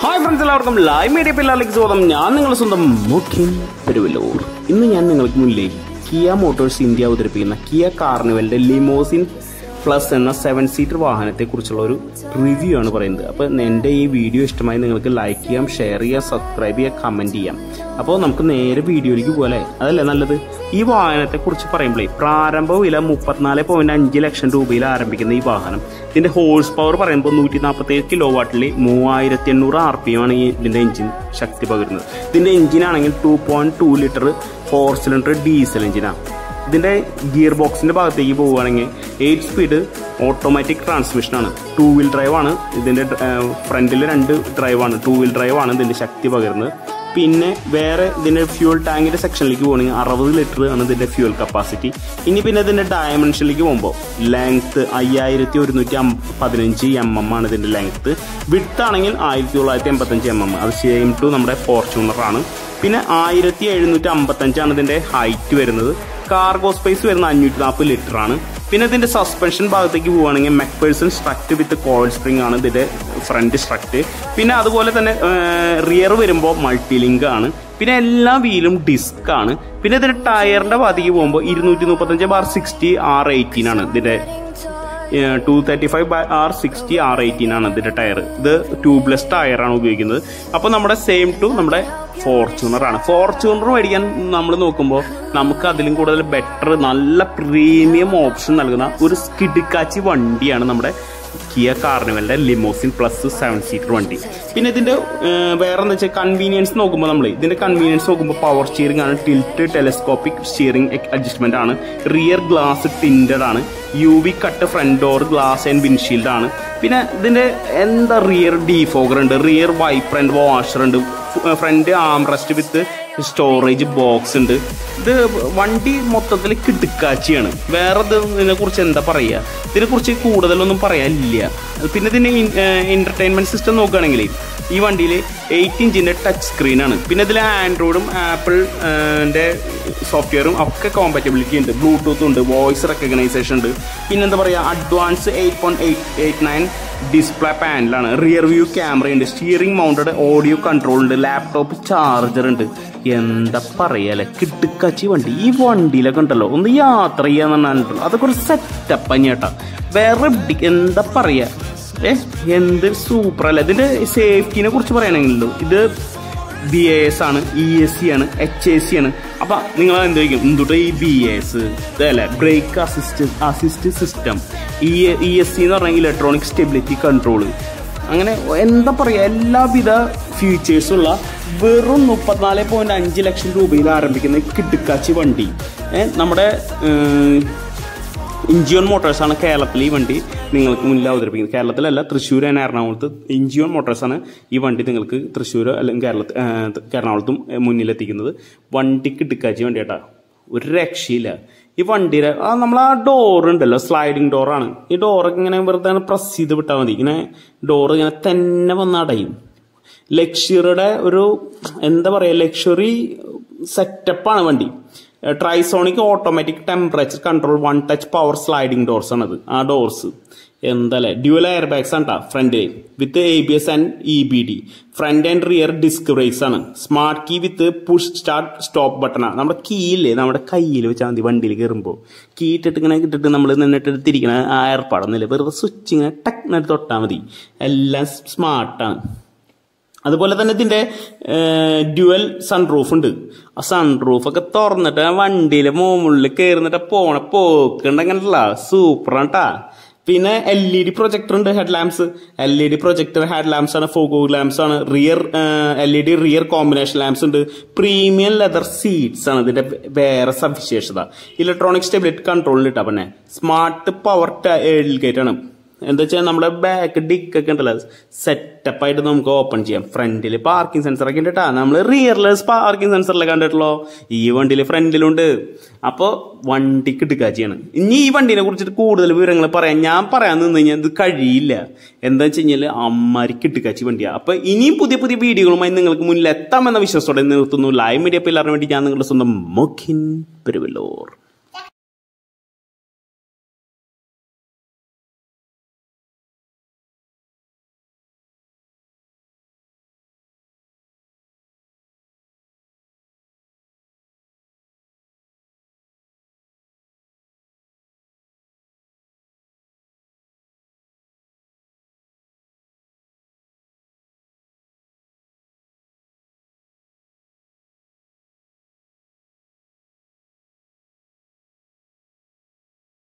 hi friends എല്ലാവർക്കും live media പിള്ളേർക്ക് സ്വാഗതം ഞാൻ നിങ്ങളുടെ സ്വന്തം മുഖ്യൻ പെരുവല്ലൂർ ഇന്ന് ഞാൻ നിങ്ങൾക്ക് മുന്നിലേക്ക് കിയ മോട്ടോഴ്സ് ഇന്ത്യ അവതരിപ്പിക്കുന്ന കിയ കാർണിവലിന്റെ ലിമോസിൻ പ്ലസ് എന്ന സെവൻ സീറ്റർ വാഹനത്തെ കുറിച്ചുള്ള ഒരു റിവ്യൂ ആണ് പറയുന്നത് അപ്പോൾ എൻ്റെ ഈ വീഡിയോ ഇഷ്ടമായി നിങ്ങൾക്ക് ലൈക്ക് ചെയ്യാം ഷെയർ ചെയ്യാം സബ്സ്ക്രൈബ് ചെയ്യാം കമന്റ് ചെയ്യാം അപ്പോൾ നമുക്ക് നേരെ വീഡിയോയിലേക്ക് പോലെ അതല്ലേ നല്ലത് ഈ വാഹനത്തെ കുറിച്ച് പറയുമ്പോഴേ പ്രാരംഭ വില മുപ്പത്തിനാല് പോയിന്റ് അഞ്ച് ലക്ഷം രൂപയിൽ ആരംഭിക്കുന്ന ഈ വാഹനം ഇതിന്റെ ഹോഴ്സ് പവർ പറയുമ്പോൾ നൂറ്റി നാൽപ്പത്തി ഏഴ് കിലോ വാട്ടിൽ മൂവായിരത്തി എണ്ണൂറ് ആർ പി എം ആണ് ഈ ഇതിന്റെ എഞ്ചിൻ ശക്തി പകരുന്നത് ഇതിന്റെ എഞ്ചിൻ ആണെങ്കിൽ two point two litre four cylinder diesel എഞ്ചിനാണ് ഇതിന്റെ ഗിയർ ബോക്സിന്റെ ഭാഗത്തേക്ക് പോവുകയാണെങ്കിൽ എയ്റ്റ് സ്പീഡ് ഓട്ടോമാറ്റിക് ട്രാൻസ്മിഷൻ ആണ് ടൂ വീൽ ഡ്രൈവ് ആണ് ഇതിന്റെ ഫ്രണ്ടിൽ രണ്ട് ഡ്രൈവ് ആണ് ടൂ വീൽ ഡ്രൈവ് ആണ് ഇതിന്റെ ശക്തി പകരുന്നത് പിന്നെ വേറെ ഇതിന്റെ ഫ്യൂൽ ടാങ്കിന്റെ സെക്ഷനിലേക്ക് പോകണമെങ്കിൽ അറുപത് ലിറ്റർ ആണ് ഇതിന്റെ ഫ്യൂൽ കപ്പാസിറ്റി ഇനി പിന്നെ ഇതിന്റെ ഡയമെൻഷനിലേക്ക് പോകുമ്പോൾ ലെങ്ത് അയ്യായിരത്തി ഒരുന്നൂറ്റി പതിനഞ്ച് എം എം ആണ് ഇതിന്റെ ലെങ്ത് വിഡ്ത്ത് ആണെങ്കിൽ ആയിരത്തി തൊള്ളായിരത്തി എൺപത്തഞ്ച് എം എം അത് സെയിം ടു നമ്മുടെ ഫോർച്യൂണർ ആണ് പിന്നെ ആയിരത്തി എഴുന്നൂറ്റി അമ്പത്തഞ്ചാണ് ഇതിന്റെ ഹൈറ്റ് വരുന്നത് കാർഗോ സ്പേസ് വരുന്ന അഞ്ഞൂറ്റി നാൽപ്പത് ലിറ്റർ ആണ് പിന്നെ ഇതിന്റെ സസ്പെൻഷൻ ഭാഗത്തേക്ക് പോവുകയാണെങ്കിൽ McPherson strut with coil spring ആണ് ഇതിന്റെ ഫ്രണ്ട് സ്ട്രക്ട് പിന്നെ അതുപോലെ തന്നെ റിയർ വരുമ്പോൾ മൾട്ടി ലിങ്ക് ആണ് പിന്നെ എല്ലാ വീലും ഡിസ്ക് ആണ് പിന്നെ ഇതിന്റെ ടയറിന്റെ ഭാഗത്തേക്ക് പോകുമ്പോൾ ഇരുന്നൂറ്റി മുപ്പത്തഞ്ച് ബാർ സിക്സ്റ്റി ആർ എയ്റ്റീൻ ആണ് ഇതിന്റെ two thirty five by R sixty R eighteen ആണ് ഇതിന്റെ ടയർ ഇത് ട്യൂബ്ലെസ് ടയറാണ് ഉപയോഗിക്കുന്നത് അപ്പോൾ നമ്മുടെ സെയിം ടു നമ്മുടെ ഫോർച്യൂണർ ആണ് ഫോർച്യൂണർ മേടിക്കാൻ നമ്മൾ നോക്കുമ്പോൾ നമുക്ക് അതിലും കൂടുതൽ ബെറ്റർ നല്ല പ്രീമിയം ഓപ്ഷൻ നൽകുന്ന ഒരു സ്കിഡിക്കാച്ചി വണ്ടിയാണ് നമ്മുടെ കിയ കാർണിവലിന്റെ ലിമോസിൻ പ്ലസ് സെവൻ സീറ്റർ വണ്ടി പിന്നെ ഇതിന്റെ വേറെ എന്താ വെച്ചാൽ കൺവീനിയൻസ് നോക്കുമ്പോൾ നമ്മൾ ഇതിന്റെ കൺവീനിയൻസ് നോക്കുമ്പോൾ പവർ സ്റ്റിയറിംഗ് ആണ് ടിൽറ്റ് ടെലസ്കോപ്പിക് സ്റ്റിയറിംഗ് അഡ്ജസ്റ്റ്മെന്റ് ആണ് റിയർ ഗ്ലാസ് ടിൻഡഡ് ആണ് U V cut front door glass and windshield ആണ് പിന്നെ ഇതിന്റെ എന്താ റിയർ ഡീഫോഗർ ഉണ്ട് റിയർ വൈപ്പർ ആൻഡ് വാഷർ ഉണ്ട് front armrest with storage box ഉണ്ട് ഇത് വണ്ടി മൊത്തത്തിൽ കിടുക്കാച്ചിയാണ് വേറെ ഇതിനെ കുറിച്ച് എന്താ പറയുക ഇതിനെ കുറിച്ച് കൂടുതലൊന്നും പറയാനില്ല പിന്നെ ഇതിന്റെ എന്റർടൈൻമെന്റ് സിസ്റ്റം നോക്കുകയാണെങ്കിൽ ഈ വണ്ടിയിൽ എയ്റ്റ് ഇഞ്ചിന്റെ ടച്ച് സ്ക്രീൻ ആണ് പിന്നെ ഇതിൽ ആൻഡ്രോയിഡും ആപ്പിളിന്റെ സോഫ്റ്റ്വെയറും ഒക്കെ കോമ്പാറ്റബിലിറ്റി ഉണ്ട് ബ്ലൂടൂത്ത് ഉണ്ട് വോയിസ് റെക്കഗ്നൈസേഷൻ ഉണ്ട് പിന്നെ എന്താ പറയുക advance eight point eight eight nine display പാനലാണ് റിയർ വ്യൂ ക്യാമറ ഉണ്ട് സ്റ്റിയറിംഗ് മൗണ്ടഡ് ഓഡിയോ കൺട്രോൾ ഉണ്ട് ലാപ്ടോപ്പ് ചാർജർ ഉണ്ട് എന്താ പറയാല്ലേ കിട്ടുക്കച്ചി വണ്ടി ഈ വണ്ടിയിലൊക്കെ ഉണ്ടല്ലോ ഒന്ന് യാത്ര ചെയ്യാന്ന് പറഞ്ഞാൽ അതൊക്കെ ഒരു സെറ്റപ്പ് അഞ്ഞേട്ടാ വേറെ എന്താ പറയാ ഏ എന്ത് സൂപ്പർ അല്ല ഇതിന്റെ സേഫ്റ്റിനെ കുറിച്ച് പറയുകയാണെങ്കിലോ ഇത് ബി എ എസ് ആണ് ഇ എസ് സി ആണ് എച്ച് എ സി ആണ് അപ്പൊ നിങ്ങൾ എന്ത് ചോദിക്കും എന്തുട്ട് ഈ ബി എസ് അല്ലെ brake assist assist system E E S C എന്ന് പറഞ്ഞാൽ ഇലക്ട്രോണിക് സ്റ്റെബിലിറ്റി കൺട്രോൾ അങ്ങനെ എന്താ പറയുക എല്ലാവിധ ഫീച്ചേഴ്സുള്ള വെറും മുപ്പത്തിനാല് പോയിന്റ് അഞ്ച് ലക്ഷം രൂപയിൽ ആരംഭിക്കുന്ന കിടുക്കാച്ചി വണ്ടി നമ്മുടെ ഇഞ്ചിയോൺ മോട്ടോഴ്സാണ് കേരളത്തിൽ ഈ വണ്ടി നിങ്ങൾക്ക് മുന്നിൽ അവതരിപ്പിക്കുന്നത് കേരളത്തിലല്ല തൃശ്ശൂർ ആൻഡ് എറണാകുളത്ത് ഇഞ്ചിയോൺ മോട്ടോഴ്സാണ് ഈ വണ്ടി നിങ്ങൾക്ക് തൃശ്ശൂർ അല്ലെങ്കിൽ കേരളത്തിൽ എറണാകുളത്തും മുന്നിലെത്തിക്കുന്നത് വണ്ടിക്ക് ഇടുക്കാച്ചി വണ്ടി കേട്ടാ ഒരു രക്ഷയില്ല ഈ വണ്ടിയുടെ ആ നമ്മൾ ആ ഡോർ ഉണ്ടല്ലോ സ്ലൈഡിങ് ഡോറാണ് ഈ ഡോറൊക്കെ ഇങ്ങനെ വെറുതെ പ്രസ് ചെയ്ത് വിട്ടാൽ മതി ഇങ്ങനെ ഡോർ ഇങ്ങനെ തന്നെ വന്ന് അടയും ലക്ഷറിയുടെ ഒരു എന്താ പറയുക ലക്ഷറി സെറ്റപ്പാണ് വണ്ടി trizonic automatic temperature control one touch power sliding doors ആണത് ആ ഡോർസ് എന്തല്ലേ ഡ്യുവൽ എയർ ബാഗ്സ് ആണ് ഫ്രണ്ടിൽ with A B S and E B D front and rear disc brakes ആണ് smart key with push start stop button ആണ് നമ്മുടെ key ഇല്ലേ നമ്മുടെ കയ്യിൽ വെച്ചാൽ മതി വണ്ടിയിൽ കയറുമ്പോൾ കീ ഇട്ടിട്ട് ഇങ്ങനെ ഇട്ടിട്ട് നമ്മൾ നിന്നിട്ട് തിരിക്കണ ആ ഏർപ്പാടൊന്നുമില്ല വെറുതെ സ്വിച്ച് ഇങ്ങനെ ടക്ക് എന്നിട്ട് തൊട്ടാൽ മതി എല്ലാം സ്മാർട്ടാണ് അതുപോലെ തന്നെ ഇതിന്റെ ഡ്യുവൽ സൺറൂഫ് ഉണ്ട് ആ സൺറൂഫ് ഒക്കെ തുറന്നിട്ട് വണ്ടിയിലെ മുകളിൽ കയറുന്നിട്ട് പോണ പോക്കുണ്ടങ്ങനല്ല സൂപ്പറാട്ടാ പിന്നെ എൽ ഇ ഡി പ്രൊജക്ടർ ഉണ്ട് head lamps L E D projector head lamps ആണ് ഫോഗോ ലാംപ്സ് ആണ് rear L E D rear combination lamps ഉണ്ട് പ്രീമിയം ലെതർ സീറ്റ്സ് ആണ് ഇതിന്റെ വേറെ സവിശേഷത ഇലക്ട്രോണിക് സ്റ്റെബിലിറ്റി കൺട്രോളിൽ ഇട്ടാ പിന്നെ സ്മാർട്ട് പവർ ഗേറ്റ് ആണ് എന്താ വെച്ചാൽ നമ്മുടെ ബാക്ക് ഡിക്ക് ഒക്കെ ഉണ്ടല്ലോ സെറ്റപ്പ് ആയിട്ട് നമുക്ക് ഓപ്പൺ ചെയ്യാം ഫ്രണ്ടിൽ പാർക്കിംഗ് സെൻസർ ഒക്കെ ഉണ്ടിട്ടാ നമ്മൾ റിയർലെസ് പാർക്കിംഗ് സെൻസറിലെ കണ്ടിട്ടുള്ളൂ ഈ വണ്ടിയിൽ ഫ്രണ്ടിലുണ്ട് അപ്പോൾ വണ്ടിക്ക് ഇടുക്കാച്ചിയാണ് ഇനി ഈ വണ്ടിനെ കുറിച്ചിട്ട് കൂടുതൽ വിവരങ്ങൾ പറയാം ഞാൻ പറയാൻ നിന്ന് കഴിഞ്ഞാൽ ഇത് കഴിയില്ല എന്താ വെച്ച് കഴിഞ്ഞാൽ അമ്മാരിക്ക് ഇട്ടുകാച്ചി വണ്ടിയാണ് അപ്പൊ ഇനിയും പുതിയ പുതിയ വീഡിയോകളുമായി നിങ്ങൾക്ക് മുന്നിൽ എത്താമെന്ന വിശ്വാസത്തോടെ നിർത്തുന്നു ലൈവ് മീഡിയ പിള്ളേറിന് വേണ്ടി ഞാൻ നിങ്ങളുടെ സ്വന്തം മൊഖിൻ പെരുവല്ലൂർ